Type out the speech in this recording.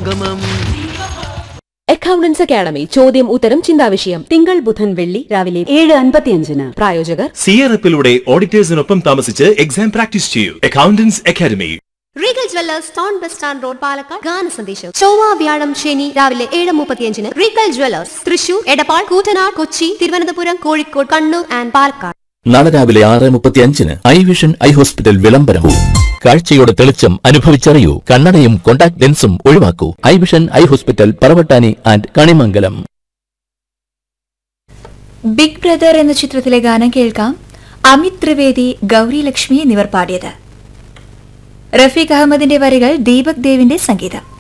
സംഗമം accountants academy ചോദ്യം ഉത്തരം ചിന്താവിഷയം തിങ്കൾ ബുധൻ വെള്ളി രാവിലെ ഏഴ് അൻപത്തിയഞ്ചിന് പ്രായോജകർ സിയറപ്പിലൂടെ ഓഡിറ്റേഴ്സിനൊപ്പം താമസിച്ച് എക്സാം പ്രാക്ടീസ് ചെയ്യൂ accountants academy Regal jewellers town bus stand road Palakkad ഗാന സന്ദേശം ചൊവ്വ വ്യാഴം ശനി രാവിലെ ഏഴ് മുപ്പത്തിയഞ്ചിന് Regal jewellers Thrissur Edappal Koottanad Kochi Thiruvananthapuram Kozhikode Kannur and Palakkad നാളെ രാവിലെ ആറ് മുപ്പത്തി അഞ്ചിന് ഐ വിഷൻ ഐ ഹോസ്പിറ്റൽ വിളംബരവും കാഴ്ചയുടെ തെളിച്ചം അനുഭവിച്ചറിയൂ കണ്ണടയും കോണ്ടാക്ട് ലെൻസും ഒഴിവാക്കൂ eye vision eye hospital Paravattani and Kanimangalam big brother എന്ന ചിത്രത്തിലെ ഗാനം കേൾക്കാം അമിത് ത്രിവേദി ഗൗരി ലക്ഷ്മി എന്നിവർ പാടിയത് റഫീഖ് അഹമ്മദിന്റെ വരികൾ ദീപക് ദേവിന്റെ സംഗീതം